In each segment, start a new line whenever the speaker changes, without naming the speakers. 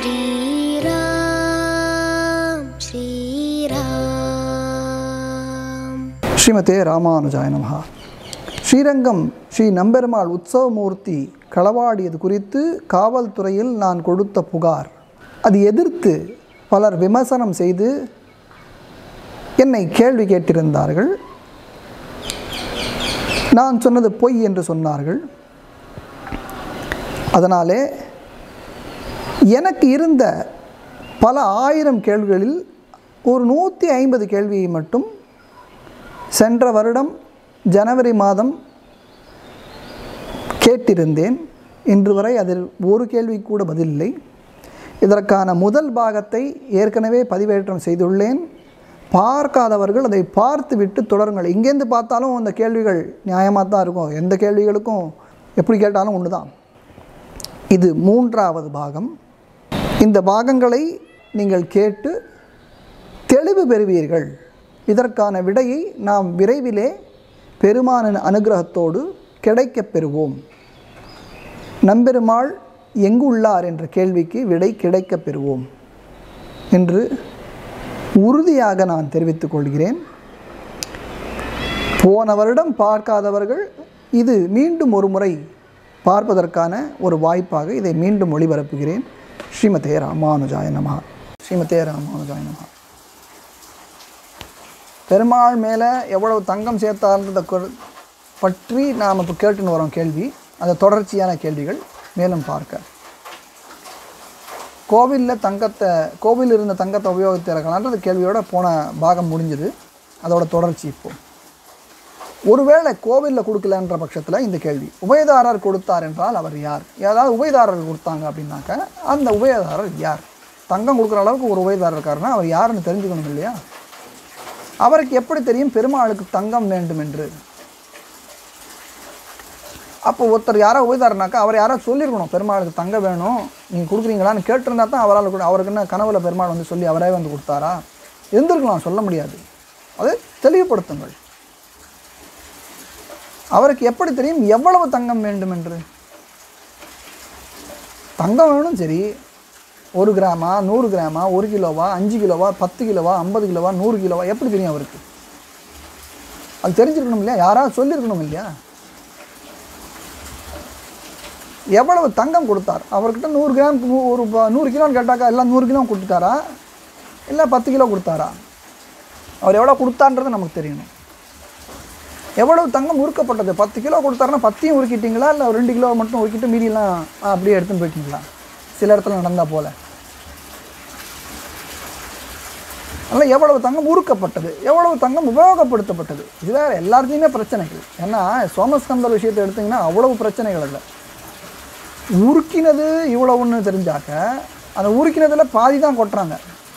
श्रीराम श्रीराम
ஸ்ரீமதே ராமானுஜாய நமஹா ஸ்ரீரங்கம் ஸ்ரீ நம்பெருமாள் உற்சவமூர்த்தி களவாடியது குறித்து காவல்துறையில் நான் கொடுத்த புகார் அது எதிர்த்து பலர் விமர்சனம் செய்து என்னை கேள்வி கேட்டிருந்தார்கள் நான் சொன்னது பொய் என்று சொன்னார்கள் அதனாலே எனக்கு இருந்த பல ஆயிரம் கேள்விகளில் ஒரு நூற்றி ஐம்பது கேள்வியை மட்டும் சென்ற வருடம் ஜனவரி மாதம் கேட்டிருந்தேன் இன்று வரை அதில் ஒரு கேள்வி கூட பதிலில்லை இதற்கான முதல் பாகத்தை ஏற்கனவே பதிவேற்றம் செய்துள்ளேன் பார்க்காதவர்கள் அதை பார்த்துவிட்டு தொடருங்கள் இங்கேருந்து பார்த்தாலும் அந்த கேள்விகள் நியாயமாக தான் இருக்கும் எந்த கேள்விகளுக்கும் எப்படி கேட்டாலும் ஒன்று தான் இது மூன்றாவது பாகம் இந்த பாகங்களை நீங்கள் கேட்டு தெளிவு பெறுவீர்கள் இதற்கான விடையை நாம் விரைவிலே பெருமானின் அனுகிரகத்தோடு கிடைக்கப் பெறுவோம் நம்பெருமாள் எங்கு உள்ளார் என்ற கேள்விக்கு விடை கிடைக்கப் பெறுவோம் என்று உறுதியாக நான் தெரிவித்துக் கொள்கிறேன் போன வருடம் பார்க்காதவர்கள் இது மீண்டும் ஒரு முறை பார்ப்பதற்கான ஒரு வாய்ப்பாக இதை மீண்டும் ஒளிபரப்புகிறேன் ஸ்ரீமதே ராமானுஜாய நமஹா ஸ்ரீமதே ராமானுஜாய நமஹா பெருமாள் மேலே எவ்வளவு தங்கம் சேர்த்தார்ன்றதை கொ- பற்றி நாம் இப்போ கேட்டுன்னு வரோம் கேள்வி அது தொடர்ச்சியான கேள்விகள் மேலும் பார்க்க கோவிலில் தங்கத்தை கோவில் இருந்த தங்கத்தை உபயோகித்து இறக்கலான்றது கேள்வியோட போன பாகம் முடிஞ்சது அதோட தொடர்ச்சி இப்போ ஒருவேளை கோவிலில் கொடுக்கலன்ற பட்சத்தில் இந்த கேள்வி உபயதாரர் கொடுத்தார் என்றால் அவர் யார் ஏதாவது உபயதாரர் கொடுத்தாங்க அப்படின்னாக்க அந்த உபயதாரர் யார் தங்கம் கொடுக்குற அளவுக்கு ஒரு உபயதாரர் இருக்காருன்னா அவர் யாருன்னு தெரிஞ்சுக்கணும் இல்லையா அவருக்கு எப்படி தெரியும் பெருமாளுக்கு தங்கம் வேண்டும் என்று அப்போ ஒருத்தர் யாரோ உபயதாரனாக்கா அவர் யாரோ சொல்லியிருக்கணும் பெருமாளுக்கு தங்கம் வேணும் நீங்கள் கொடுக்குறீங்களான்னு கேட்டிருந்தா தான் அவரால் கூட அவருக்கு என்ன கனவுல பெருமாள் வந்து சொல்லி அவரே வந்து கொடுத்தாரா இருந்திருக்கலாம் சொல்ல முடியாது அதை தெளிவுபடுத்துங்கள் அவருக்கு எப்படி தெரியும் எவ்வளவு தங்கம் வேண்டும் என்று தங்கம் வேணும் சரி ஒரு கிராமா நூறு கிராமா ஒரு கிலோவா அஞ்சு கிலோவா பத்து கிலோவா ஐம்பது கிலோவா நூறு கிலோவா எப்படி தெரியும் அவருக்கு அது தெரிஞ்சிருக்கணும் இல்லையா யாராவது சொல்லியிருக்கணும் இல்லையா எவ்வளவு தங்கம் கொடுத்தார் அவர்கிட்ட நூறு கிராம் நூ- ஒரு ப- நூறு கிலோன்னு கேட்டாக்கா எல்லாம் நூறு கிலோ கொடுத்துட்டாரா இல்லை பத்து கிலோ கொடுத்தாரா அவர் எவ்வளோ கொடுத்தான்றது நமக்கு தெரியணும் எவ்வளவு தங்கம் உருக்கப்பட்டது பத்து கிலோ கொடுத்தாருன்னா பத்தையும் உருக்கிட்டீங்களா இல்லை ரெண்டு கிலோ மட்டும் உருக்கிட்டு மீதியெல்லாம் ஆ, அப்படியே எடுத்துன்னு போயிட்டீங்களா சில இடத்துல நடந்தா போல அதனால் எவ்வளவு தங்கம் உருக்கப்பட்டது எவ்வளவு தங்கம் உபயோகப்படுத்தப்பட்டது இது வேறு எல்லாத்தையுமே பிரச்சனைகள் ஏன்னா சோமஸ்கந்தர் விஷயத்தை எடுத்தீங்கன்னா அவ்வளவு பிரச்சனைகள் இல்லை உருக்கினது இவ்வளவுன்னு தெரிஞ்சாக்க அந்த உருக்கினதில் பாதி தான் கொட்டுறாங்க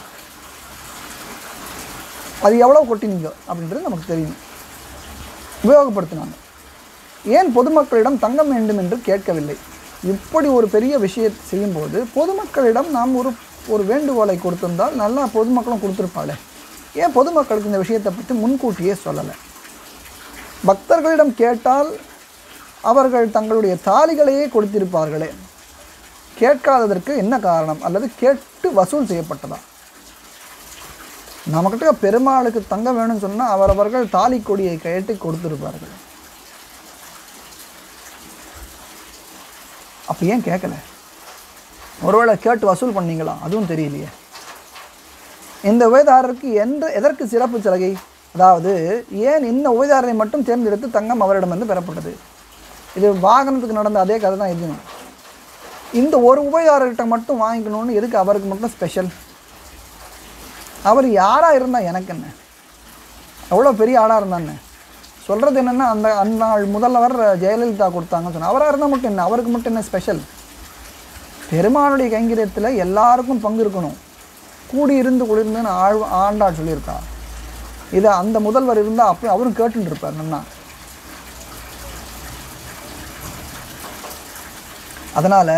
அது எவ்வளோ கொட்டினீங்க அப்படின்றது நமக்கு தெரியும் உபயோகப்படுத்தினாங்க ஏன் பொதுமக்களிடம் தங்கம் வேண்டும் என்று கேட்கவில்லை இப்படி ஒரு பெரிய விஷயத்தை செய்யும்போது பொதுமக்களிடம் நாம் ஒரு ஒரு வேண்டுகோளை கொடுத்திருந்தால் நல்லா பொதுமக்களும் கொடுத்துருப்பாளே ஏன் பொதுமக்களுக்கு இந்த விஷயத்தை பற்றி முன்கூட்டியே சொல்லலை பக்தர்களிடம் கேட்டால் அவர்கள் தங்களுடைய தாலிகளையே கொடுத்திருப்பார்களே கேட்காததற்கு என்ன காரணம் அல்லது கேட்டு வசூல் செய்யப்பட்டதா நம்மக்கிட்ட பெருமாளுக்கு தங்கம் வேணும்னு சொன்னால் அவரவர்கள் தாலி கொடியை கட்டி கொடுத்துருப்பார்கள் அப்போ ஏன் கேட்கல ஒருவேளை கேட்டு வசூல் பண்ணீங்களா அதுவும் தெரியலையே இந்த உபயதாரருக்கு எந்த எதற்கு சிறப்பு சலுகை அதாவது ஏன் இந்த உபயதாரரை மட்டும் தேர்ந்தெடுத்து தங்கம் அவரிடமிருந்து பெறப்பட்டது இது வாகனத்துக்கு நடந்த அதே கதை தான் இதுவும் இந்த ஒரு உபயதாரர்கிட்ட மட்டும் வாங்கிக்கணும்னு எதுக்கு அவருக்கு மட்டும் ஸ்பெஷல் அவர் யாராக இருந்தால் எனக்கு என்ன எவ்வளோ பெரிய ஆளாக இருந்தான்னு சொல்கிறது என்னென்னா அந்த அந்த நாள் முதல்வர் ஜெயலலிதா கொடுத்தாங்கன்னு சொன்னால் அவராக இருந்தால் மட்டும் என்ன அவருக்கு மட்டும் என்ன ஸ்பெஷல் பெருமானுடைய கைங்கரியத்தில் எல்லாருக்கும் பங்கு இருக்கணும் கூடி இருந்து குளிர்ந்துன்னு ஆழ் ஆண்டாள் சொல்லியிருக்கா இதை அந்த முதல்வர் இருந்தால் அப்போ அவரும் கேட்டுட்டு இருப்பார் நன்னா அதனால்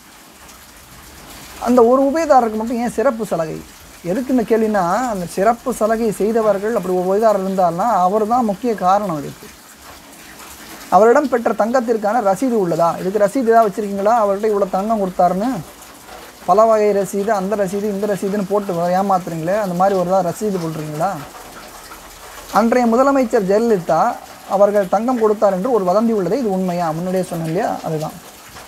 அந்த ஒரு உபயதாரருக்கு மட்டும் ஏன் சிறப்பு சலுகை எதுக்கு இந்த கேள்வினா அந்த சிறப்பு சலுகை செய்தவர்கள் அப்படி ஒரு உபயதாரர் இருந்தார்னா அவர் தான் முக்கிய காரணம் இதுக்கு அவரிடம் பெற்ற தங்கத்திற்கான ரசீது உள்ளதா இதுக்கு ரசீது ஏதாவது வச்சுருக்கீங்களா அவர்கிட்ட இவ்வளோ தங்கம் கொடுத்தாருன்னு பல வகை ரசீது அந்த ரசீது இந்த ரசீதுன்னு போட்டு ஏமாத்துறீங்களே அந்த மாதிரி ஒரு தான் ரசீது போட்டுறீங்களா அன்றைய முதலமைச்சர் ஜெயலலிதா அவர்கள் தங்கம் கொடுத்தார் என்று ஒரு வதந்தி உள்ளது இது உண்மையா முன்னாடியே சொன்னேன் இல்லையா அதுதான்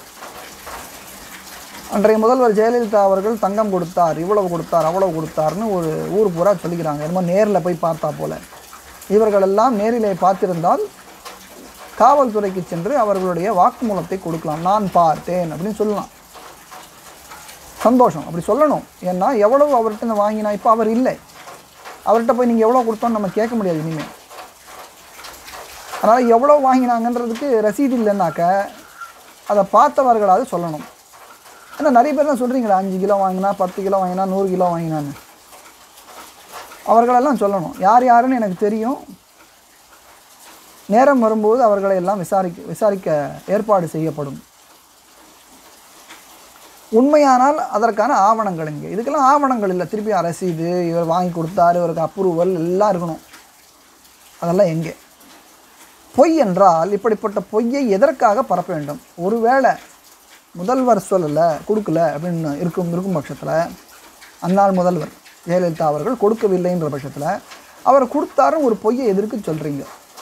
அன்றைய முதல்வர் ஜெயலலிதா அவர்கள் தங்கம் கொடுத்தார் இவ்வளவு கொடுத்தார் அவ்வளவு கொடுத்தார்னு ஒரு ஊர் பூரா சொல்லிக்கிறாங்க என்னமோ நேரில் போய் பார்த்தா போல இவர்களெல்லாம் நேரிலே பார்த்திருந்தால் காவல்துறைக்கு சென்று அவர்களுடைய வாக்குமூலத்தை கொடுக்கலாம் நான் பார்த்தேன் அப்படின்னு சொல்லலாம் சந்தோஷம் அப்படி சொல்லணும் ஏன்னா எவ்வளவு அவர்கிட்ட இருந்து வாங்கினா இப்போ அவர் இல்லை அவர்கிட்ட போய் நீங்கள் எவ்வளோ கொடுத்தோன்னு நம்ம கேட்க முடியாது இனிமேல் அதனால் எவ்வளோ வாங்கினாங்கன்றதுக்கு ரசீது இல்லைன்னாக்க அதை பார்த்தவர்களாவது சொல்லணும் ஏன்னா நிறைய பேர் தான் சொல்கிறீங்களா அஞ்சு கிலோ வாங்கினா பத்து கிலோ வாங்கினா நூறு கிலோ வாங்கினான்னு அவர்களெல்லாம் சொல்லணும் யார் யாருன்னு எனக்கு தெரியும் நேரம் வரும்போது அவர்களை எல்லாம் விசாரிக்க விசாரிக்க ஏற்பாடு செய்யப்படும் உண்மையானால் அதற்கான ஆவணங்கள் இங்கே இதுக்கெல்லாம் ஆவணங்கள் இல்லை திருப்பி ரசீது இவர் வாங்கி கொடுத்தாரு இவருக்கு அப்ரூவல் எல்லாம் இருக்கணும் அதெல்லாம் எங்கே பொய் என்றால் இப்படிப்பட்ட பொய்யை எதற்காக பரப்ப வேண்டும் ஒருவேளை முதல்வர் சொல்லலை கொடுக்கல அப்படின்னு இருக்கும் இருக்கும் பட்சத்தில் அந்நாள் முதல்வர் ஜெயலலிதா அவர்கள் கொடுக்கவில்லைன்ற பட்சத்தில் அவர் கொடுத்தாருன்னு ஒரு பொய்யை எதிர்க்கு சொல்கிறீங்க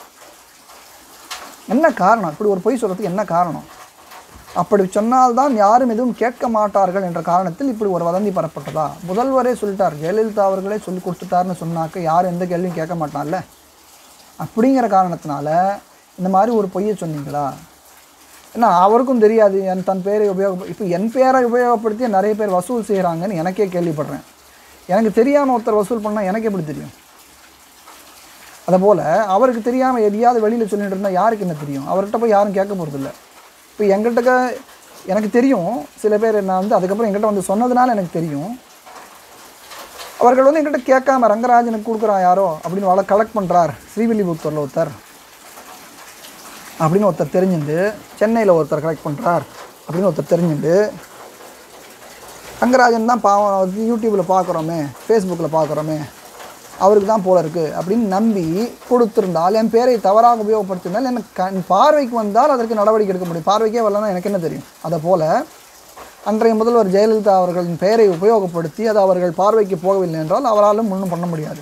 என்ன காரணம் இப்படி ஒரு பொய் சொல்கிறதுக்கு என்ன காரணம் அப்படி சொன்னால்தான் யாரும் எதுவும் கேட்க மாட்டார்கள் என்ற காரணத்தில் இப்படி ஒரு வதந்தி பரப்பட்டதா முதல்வரே சொல்லிட்டார் ஜெயலலிதா அவர்களே சொல்லி கொடுத்துட்டாருன்னு சொன்னாக்க யாரும் எந்த கேள்வியும் கேட்க மாட்டான்ல அப்படிங்கிற காரணத்தினால இந்த மாதிரி ஒரு பொய்யை சொன்னீங்களா ஏன்னா அவருக்கும் தெரியாது என் தன் பேரை உபயோக இப்போ என் பேரை உபயோகப்படுத்தி நிறைய பேர் வசூல் செய்கிறாங்கன்னு எனக்கே கேள்விப்படுறேன் எனக்கு தெரியாமல் ஒருத்தர் வசூல் பண்ணால் எனக்கு எப்படி தெரியும் அதுபோல் அவருக்கு தெரியாமல் எதையாவது வெளியில் சொல்லிட்டு இருந்தால் யாருக்கு என்ன தெரியும் அவர்கிட்ட போய் யாரும் கேட்க போகிறதில்ல இப்போ எங்கள்கிட்ட எனக்கு தெரியும் சில பேர் நான் வந்து அதுக்கப்புறம் எங்கிட்ட வந்து சொன்னதுனால எனக்கு தெரியும் அவர்கள் வந்து எங்கிட்ட கேட்காம ரங்கராஜனுக்கு கொடுக்குறான் யாரோ அப்படின்னு வள கலெக்ட் பண்ணுறார் ஸ்ரீவில்லிபுத்தூரில் ஒருத்தர் அப்படின்னு ஒருத்தர் தெரிஞ்சுண்டு சென்னையில் ஒருத்தர் கலெக்ட் பண்ணுறார் அப்படின்னு ஒருத்தர் தெரிஞ்சுண்டு ரங்கராஜன் தான் பாவம் யூடியூப்பில் பார்க்குறோமே ஃபேஸ்புக்கில் பார்க்குறோமே அவருக்கு தான் போல இருக்குது அப்படின்னு நம்பி கொடுத்துருந்தால் என் பேரை தவறாக உபயோகப்படுத்தியிருந்தால் எனக்கு கண் பார்வைக்கு வந்தால் அதற்கு நடவடிக்கை எடுக்க முடியும் பார்வைக்கே வரலன்னா எனக்கு என்ன தெரியும் அதை போல் அன்றைய முதல்வர் ஜெயலலிதா அவர்களின் பெயரை உபயோகப்படுத்தி அது அவர்கள் பார்வைக்கு போகவில்லை என்றால் அவராலும் ஒன்றும் பண்ண முடியாது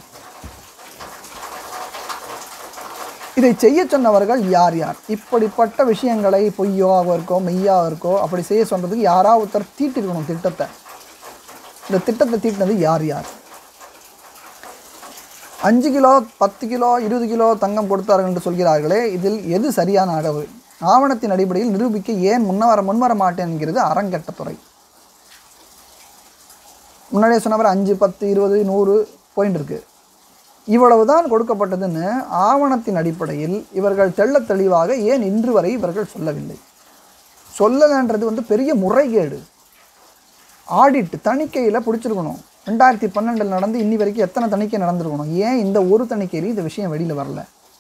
இதை செய்ய சொன்னவர்கள் யார் யார் இப்படிப்பட்ட விஷயங்களை பொய்யாவோ இருக்கோ மெய்யாக இருக்கோ அப்படி செய்ய சொன்னதுக்கு யாராவது ஒருத்தர் தீட்டிருக்கணும் திட்டத்தை இந்த திட்டத்தை தீட்டினது யார் யார் அஞ்சு கிலோ பத்து கிலோ இருபது கிலோ தங்கம் கொடுத்தார்கள் என்று சொல்கிறார்களே இதில் எது சரியான அளவு ஆவணத்தின் அடிப்படையில் நிரூபிக்க ஏன் முன்னவர முன்வர மாட்டேன் என்கிறது அறங்கட்டத்துறை முன்னாடியே சொன்னவர் அஞ்சு பத்து இருபது நூறு பாயிண்ட் இருக்கு இவ்வளவு தான் கொடுக்கப்பட்டதுன்னு ஆவணத்தின் அடிப்படையில் இவர்கள் தெள்ளத் தெளிவாக ஏன் இன்று வரை இவர்கள் சொல்லவில்லை சொல்லலைன்றது வந்து பெரிய முறைகேடு ஆடிட் தணிக்கையில் பிடிச்சிருக்கணும் ரெண்டாயிரத்தி பன்னெண்டில் நடந்து இன்னி வரைக்கும் எத்தனை தணிக்கை நடந்திருக்கணும் ஏன் இந்த ஒரு தணிக்கையிலையும் இந்த விஷயம் வெளியில் வரல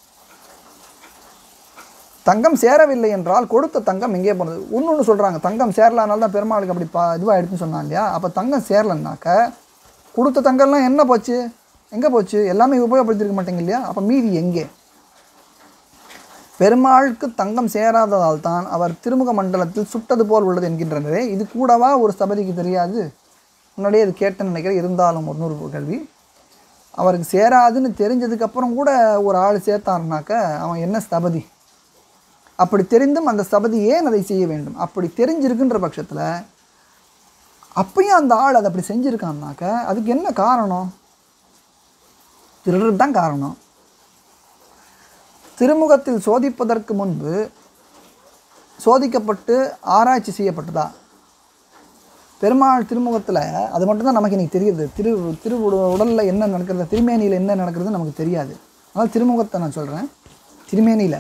தங்கம் சேரவில்லை என்றால் கொடுத்த தங்கம் எங்கே போனது ஒன்று ஒன்று சொல்கிறாங்க தங்கம் சேரலானால தான் பெருமாளுக்கு அப்படி பா இதுவாகிடுச்சுன்னு சொன்னாங்க இல்லையா அப்போ தங்கம் சேரலைன்னாக்க கொடுத்த தங்கம்லாம் என்ன போச்சு எங்கே போச்சு எல்லாமே உபயோகப்படுத்திருக்க மாட்டேங்க இல்லையா அப்போ மீதி எங்கே பெருமாளுக்கு தங்கம் சேராததால் தான் அவர் திருமுக மண்டலத்தில் சுட்டது போல் உள்ளது என்கின்றனரே இது கூடவா ஒரு ஸ்தபதிக்கு தெரியாது முன்னாடியே அது கேட்டேன்னு நினைக்கிறேன் இருந்தாலும் ஒரு நூறு கேள்வி அவருக்கு சேராதுன்னு தெரிஞ்சதுக்கப்புறம் கூட ஒரு ஆள் சேர்த்தாருனாக்க அவன் என்ன ஸ்தபதி அப்படி தெரிந்தும் அந்த ஸ்தபதி ஏன் அதை செய்ய வேண்டும் அப்படி தெரிஞ்சிருக்குன்ற பட்சத்தில் அப்பயும் அந்த ஆள் அதை அப்படி செஞ்சுருக்கான்னாக்க அதுக்கு என்ன காரணம் திருடுறது தான் காரணம் திருமுகத்தில் சோதிப்பதற்கு முன்பு சோதிக்கப்பட்டு ஆராய்ச்சி செய்யப்பட்டதா பெருமாள் திருமுகத்தில் அது மட்டும்தான் நமக்கு இன்னைக்கு தெரியுது திரு திரு உடலில் என்ன நடக்கிறது திருமேனியில் என்ன நடக்கிறது நமக்கு தெரியாது அதனால் திருமுகத்தை நான் சொல்கிறேன் திருமேனியில்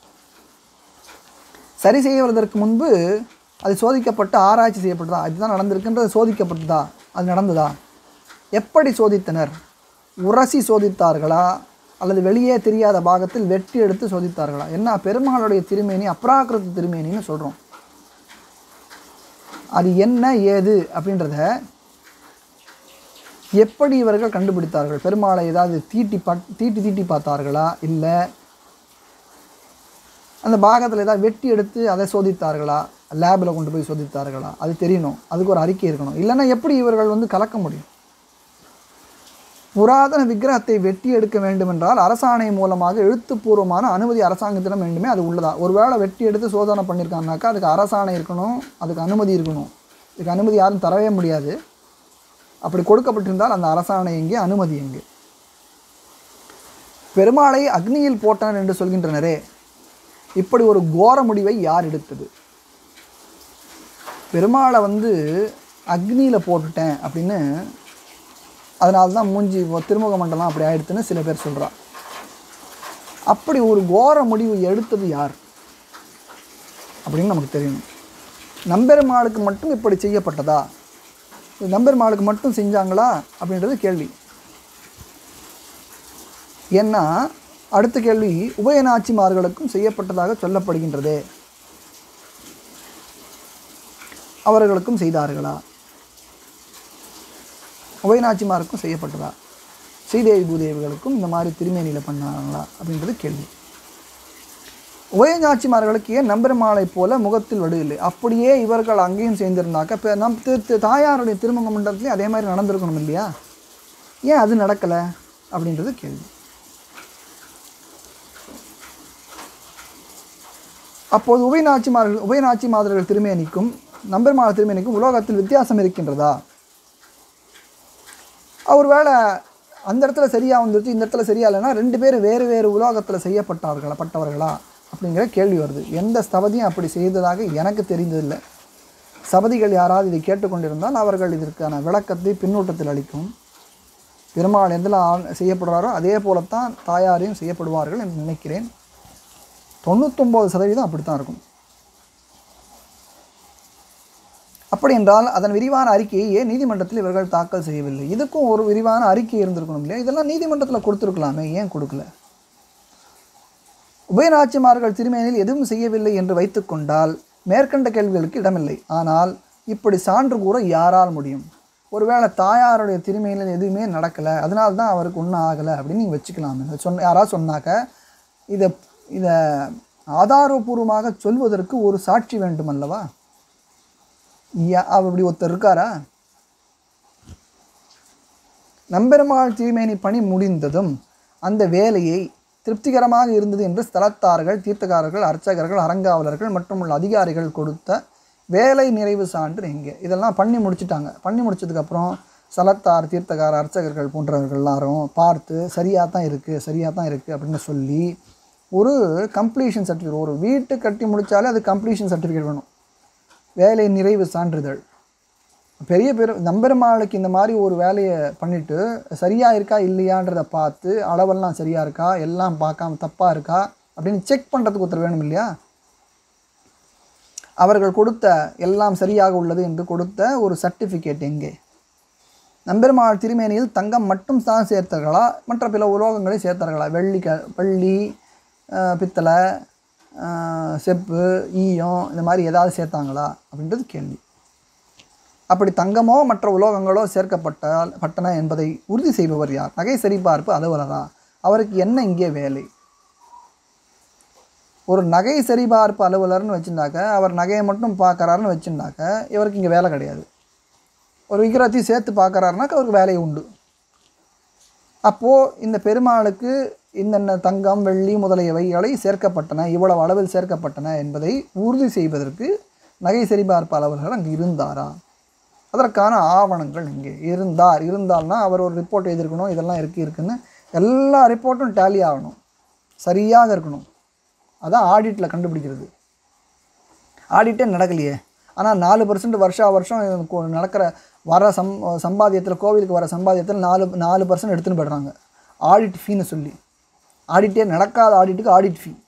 சரி செய்வதற்கு முன்பு அது சோதிக்கப்பட்டு ஆராய்ச்சி செய்யப்பட்டதா இதுதான் நடந்திருக்குன்றது சோதிக்கப்பட்டதா அது நடந்ததா எப்படி சோதித்தனர் உரசி சோதித்தார்களா அல்லது வெளியே தெரியாத பாகத்தில் வெட்டி எடுத்து சோதித்தார்களா என்ன பெருமாளுடைய திருமேனி அப்ராக்கிருத திருமேனின்னு சொல்கிறோம் அது என்ன ஏது அப்படின்றத எப்படி இவர்கள் கண்டுபிடித்தார்கள் பெருமாளை ஏதாவது தீட்டி பட் தீட்டி தீட்டி பார்த்தார்களா இல்லை அந்த பாகத்தில் ஏதாவது வெட்டி எடுத்து அதை சோதித்தார்களா லேபில் கொண்டு போய் சோதித்தார்களா அது தெரியணும் அதுக்கு ஒரு அறிக்கை இருக்கணும் இல்லைன்னா எப்படி இவர்கள் வந்து கலக்க முடியும் புராதன விக்கிரகத்தை வெட்டி எடுக்க வேண்டுமென்றால் அரசாணை மூலமாக எழுத்துப்பூர்வமான அனுமதி அரசாங்கத்திடம் வேண்டுமே அது உள்ளதா ஒருவேளை வெட்டி எடுத்து சோதனை பண்ணியிருக்காங்கனாக்கா அதுக்கு அரசாணை இருக்கணும் அதுக்கு அனுமதி இருக்கணும் இதுக்கு அனுமதி யாரும் தரவே முடியாது அப்படி கொடுக்கப்பட்டிருந்தால் அந்த அரசாணை எங்கே அனுமதி எங்கே பெருமாளை அக்னியில் போட்டான் என்று சொல்கின்றனரே இப்படி ஒரு கோர முடிவை யார் எடுத்தது பெருமாளை வந்து அக்னியில் போட்டுட்டேன் அப்படின்னு அதனால தான் மூஞ்சி இப்போ திருமுக மண்டலம் அப்படி ஆயிடுத்துன்னு சில பேர் சொல்றா அப்படி ஒரு கோர முடிவு எடுத்தது யார் அப்படின்னு நமக்கு தெரியணும் நம்பெருமாளுக்கு மட்டும் இப்படி செய்யப்பட்டதா இது நம்பெருமாளுக்கு மட்டும் செஞ்சாங்களா அப்படின்றது கேள்வி ஏன்னா அடுத்த கேள்வி உபயநாச்சிமார்களுக்கும் செய்யப்பட்டதாக சொல்லப்படுகின்றதே அவர்களுக்கும் செய்தார்களா உபயநாச்சிமாருக்கும் செய்யப்பட்டதா ஸ்ரீதேவி பூதேவிகளுக்கும் இந்த மாதிரி திருமேனியில் பண்ணாங்களா அப்படின்றது கேள்வி உபயநாச்சிமார்களுக்கு ஏன் நம்பெருமாளை போல முகத்தில் வடு இல்லை அப்படியே இவர்கள் அங்கேயும் சேர்ந்திருந்தாக்க இப்போ நம் தி- தி- தாயாருடைய திருமண மண்டலத்துலேயும் அதே மாதிரி நடந்திருக்கணும் இல்லையா ஏன் அது நடக்கலை அப்படின்றது கேள்வி அப்போது உபயநாச்சிமார்கள் உபயநாச்சிமாதர்கள் திருமேனிக்கும் நம்பெருமாள் திருமேனிக்கும் உலோகத்தில் வித்தியாசம் இருக்கின்றதா அவர் வேளை அந்த இடத்துல சரியாக வந்துருச்சு இந்த இடத்துல சரியா இல்லைன்னா ரெண்டு பேரும் வேறு வேறு உலோகத்தில் செய்யப்பட்டார்களா பட்டவர்களா அப்படிங்கிற கேள்வி வருது எந்த ஸ்தபதியும் அப்படி செய்ததாக எனக்கு தெரிந்ததில்லை சபதிகள் யாராவது இதை கேட்டுக்கொண்டிருந்தால் அவர்கள் இதற்கான விளக்கத்தை பின்னூட்டத்தில் அளிக்கும் பெருமாள் எதில் ஆ- செய்யப்படுறாரோ அதே போலத்தான் தாயாரையும் செய்யப்படுவார்கள் என்று நினைக்கிறேன் தொண்ணூத்தொம்பது சதவீதம் அப்படித்தான் இருக்கும் அப்படி என்றால் அதன் விரிவான அறிக்கையை ஏன் நீதிமன்றத்தில் இவர்கள் தாக்கல் செய்யவில்லை இதுக்கும் ஒரு விரிவான அறிக்கை இருந்திருக்கணும் இல்லையா இதெல்லாம் நீதிமன்றத்தில் கொடுத்துருக்கலாமே ஏன் கொடுக்கல உபயநாச்சிமார்கள் திருமேனில் எதுவும் செய்யவில்லை என்று வைத்துக்கொண்டால் மேற்கண்ட கேள்விகளுக்கு இடமில்லை ஆனால் இப்படி சான்று கூற யாரால் முடியும் ஒருவேளை தாயாருடைய திருமையில் எதுவுமே நடக்கலை அதனால தான் அவருக்கு ஒன்றும் ஆகலை அப்படின்னு நீங்கள் வச்சுக்கலாமே இதை சொன்ன யாராவது சொன்னாக்க இதை இதை ஆதாரபூர்வமாக சொல்வதற்கு ஒரு சாட்சி வேண்டும் அல்லவா யா அப்படி ஒருத்தர் இருக்காரா நம்பெருமாள் திருமேனி பணி முடிந்ததும் அந்த வேலையை திருப்திகரமாக இருந்தது என்று ஸ்தலத்தார்கள் தீர்த்தக்காரர்கள் அர்ச்சகர்கள் அறங்காவலர்கள் மற்றும் உள்ள அதிகாரிகள் கொடுத்த வேலை நிறைவு சான்று எங்கே இதெல்லாம் பண்ணி முடிச்சிட்டாங்க பண்ணி முடிச்சதுக்கப்புறம் ஸ்தலத்தார் தீர்த்தக்கார அர்ச்சகர்கள் போன்றவர்கள் எல்லாரும் பார்த்து சரியாக தான் இருக்குது சரியாக தான் இருக்குது அப்படின்னு சொல்லி ஒரு கம்ப்ளீஷன் சர்டிஃபிகேட் ஒரு வீட்டு கட்டி முடித்தாலே அது கம்ப்ளீஷன் சர்டிஃபிகேட் வேணும் வேலை நிறைவு சான்றிதழ் பெரிய பெரு நம்பெருமாளுக்கு இந்த மாதிரி ஒரு வேலையை பண்ணிட்டு சரியாக இருக்கா இல்லையான்றதை பார்த்து அளவெல்லாம் சரியாக இருக்கா எல்லாம் பார்க்காம தப்பாக இருக்கா அப்படின்னு செக் பண்ணுறதுக்கு ஒருத்தர் வேணும் இல்லையா அவர்கள் கொடுத்த எல்லாம் சரியாக உள்ளது என்று கொடுத்த ஒரு சர்டிஃபிகேட் எங்கே நம்பெருமாள் திருமேனியில் தங்கம் மட்டும் தான் சேர்த்தார்களா மற்ற பிற உலோகங்களை சேர்த்தார்களா வெள்ளி க வெள்ளி அஹ், பித்தளை அஹ், செப்பு ஈயம் இந்த மாதிரி ஏதாவது சேர்த்தாங்களா அப்படின்றது கேள்வி அப்படி தங்கமோ மற்ற உலோகங்களோ சேர்க்கப்பட்டால் பட்டன என்பதை உறுதி செய்பவர் யார் நகை சரிபார்ப்பு அலுவலரா அவருக்கு என்ன இங்கே வேலை ஒரு நகை சரிபார்ப்பு அலுவலர்னு வச்சுருந்தாக்க அவர் நகையை மட்டும் பார்க்கறாருன்னு வச்சுருந்தாக்க இவருக்கு இங்கே வேலை கிடையாது ஒரு விக்கிரத்தையும் சேர்த்து பார்க்கறாருனாக்க அவருக்கு வேலை உண்டு அப்போது இந்த பெருமாளுக்கு இன்னென்ன தங்கம் வெள்ளி முதலியவைகளை சேர்க்கப்பட்டன இவ்வளவு அளவில் சேர்க்கப்பட்டன என்பதை உறுதி செய்வதற்கு நகை சரிபார்ப்பு அலுவலர் அங்கே இருந்தாரா அதற்கான ஆவணங்கள் இங்கே இருந்தார் இருந்தால்னா அவர் ஒரு ரிப்போர்ட் எழுதியிருக்கணும் இதெல்லாம் இருக்குது இருக்குன்னு எல்லா ரிப்போர்ட்டும் டேலி ஆகணும் சரியாக இருக்கணும் அதான் ஆடிட்டில் கண்டுபிடிக்கிறது ஆடிட்டே நடக்கலையே ஆனால் நாலு பர்சன்ட் வருஷா வருஷம் இது கொ- நடக்கிற வர சம் சம்பாதியத்தில் கோவிலுக்கு வர சம்பாதியத்தில் நாலு நாலு பர்சன்ட் எடுத்துன்னு போய்டுறாங்க ஆடிட் ஃபீன்னு சொல்லி ஆடிட்டே நடக்காத ஆடிட்டுக்கு ஆடிட் ஃபீ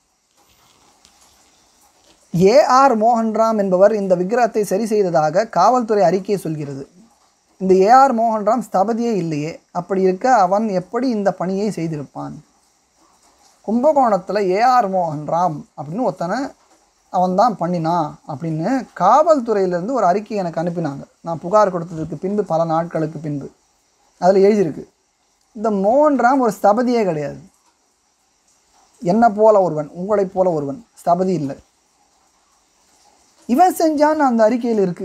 ஏஆர் மோகன்ராம் என்பவர் இந்த விக்கிரகத்தை சரி செய்ததாக காவல்துறை அறிக்கை சொல்கிறது இந்த ஏஆர் மோகன்ராம் ஸ்தபதியே இல்லையே அப்படி இருக்க அவன் எப்படி இந்த பணியை செய்திருப்பான் கும்பகோணத்தில் ஏஆர் மோகன்ராம் அப்படின்னு ஒருத்தனை அவன் தான் பண்ணினான் அப்படின்னு காவல்துறையிலேருந்து ஒரு அறிக்கை எனக்கு அனுப்பினாங்க நான் புகார் கொடுத்ததுக்கு பின்பு பல நாட்களுக்கு பின்பு அதில் எழுதியிருக்கு இந்த மோகன்ராம் ஒரு ஸ்தபதியே கிடையாது என்னை போல ஒருவன் உங்களைப் போல ஒருவன் ஸ்தபதி இல்லை இவன் செஞ்சான்னு அந்த அறிக்கையில் இருக்கு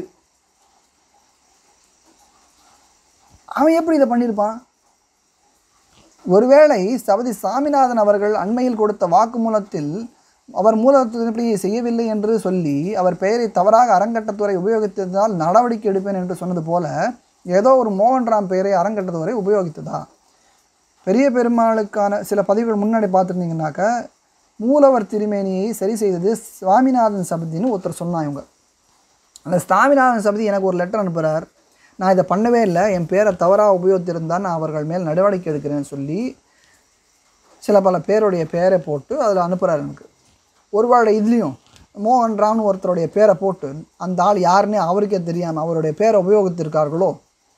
அவன் எப்படி இதை பண்ணியிருப்பான் ஒருவேளை ஸ்தபதி சாமிநாதன் அவர்கள் அண்மையில் கொடுத்த வாக்குமூலத்தில் அவர் மூலத்தின்படி செய்யவில்லை என்று சொல்லி அவர் பெயரை தவறாக அறங்கட்டத்துறை உபயோகித்ததால் நடவடிக்கை எடுப்பேன் என்று சொன்னது போல ஏதோ ஒரு மோகன்ராம் பெயரை அறங்கட்டத்துறை உபயோகித்ததா பெரிய பெருமாளுக்கான சில பதிவுகள் முன்னாடி பார்த்துருந்தீங்கன்னாக்க மூலவர் திருமேனியை சரி செய்தது சுவாமிநாதன் சபதின்னு ஒருத்தர் சொன்னான் இவங்க அந்த சுவாமிநாதன் சபதி எனக்கு ஒரு லெட்டர் அனுப்புகிறார் நான் இதை பண்ணவே இல்லை என் பேரை தவறாக உபயோகித்திருந்தால் நான் அவர்கள் மேல் நடவடிக்கை எடுக்கிறேன்னு சொல்லி சில பல பேருடைய பேரை போட்டு அதில் அனுப்புகிறார் எனக்கு ஒருவேளை இதுலேயும் மோகன் ராம்னு ஒருத்தருடைய பேரை போட்டு அந்த ஆள் யாருன்னே அவருக்கே தெரியாமல் அவருடைய பேரை உபயோகித்திருக்கார்களோ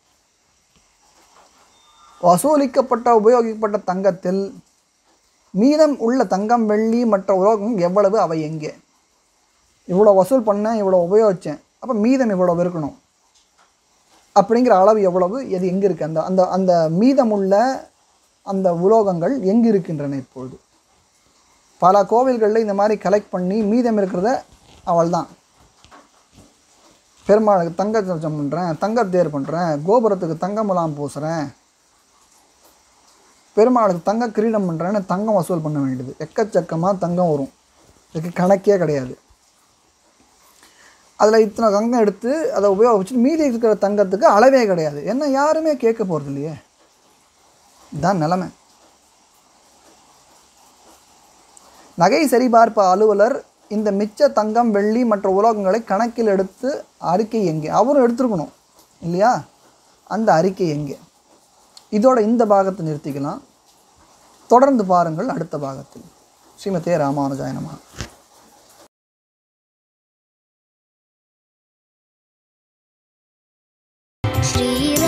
வசூலிக்கப்பட்ட உபயோகிக்கப்பட்ட தங்கத்தில் மீதம் உள்ள தங்கம் வெள்ளி மற்ற உலோகம் எவ்வளவு அவை எங்கே இவ்வளோ வசூல் பண்ணேன் இவ்வளோ உபயோகித்தேன் அப்போ மீதம் இவ்வளவு இருக்கணும் அப்படிங்கிற அளவு எவ்வளவு எது எங்கே இருக்குது அந்த அந்த அந்த மீதமுள்ள அந்த உலோகங்கள் எங்கே இருக்கின்றன இப்பொழுது பல கோவில்களில் இந்த மாதிரி கலெக்ட் பண்ணி மீதம் இருக்கிறத அவள் தான் பெருமாளுக்கு தங்க சர்ச்சம் பண்ணுறேன் தங்க தேர் பண்ணுறேன் கோபுரத்துக்கு தங்க முலாம் பூசுகிறேன் பெருமாளுக்கு தங்க கிரீடம் பண்ணுறேன்னு தங்கம் வசூல் பண்ண வேண்டியது எக்கச்சக்கமாக தங்கம் வரும் இதுக்கு கணக்கே கிடையாது அதில் இத்தனை தங்கம் எடுத்து அதை உபயோகிச்சுட்டு மீதி இருக்கிற தங்கத்துக்கு அளவே கிடையாது என்ன யாருமே கேட்க போகிறது இல்லையே இதுதான் நிலமை நகை சரிபார்ப்பு அலுவலர் இந்த மிச்ச தங்கம் வெள்ளி மற்ற உலோகங்களை கணக்கில் எடுத்து அறிக்கை எங்கே அவரும் எடுத்துருக்கணும் இல்லையா அந்த அறிக்கை எங்கே இதோட இந்த பாகத்தை நிறுத்திக்கலாம் தொடர்ந்து பாருங்கள் அடுத்த பாகத்தில் ஸ்ரீமதே ராமானுஜாய நமஹ
श्री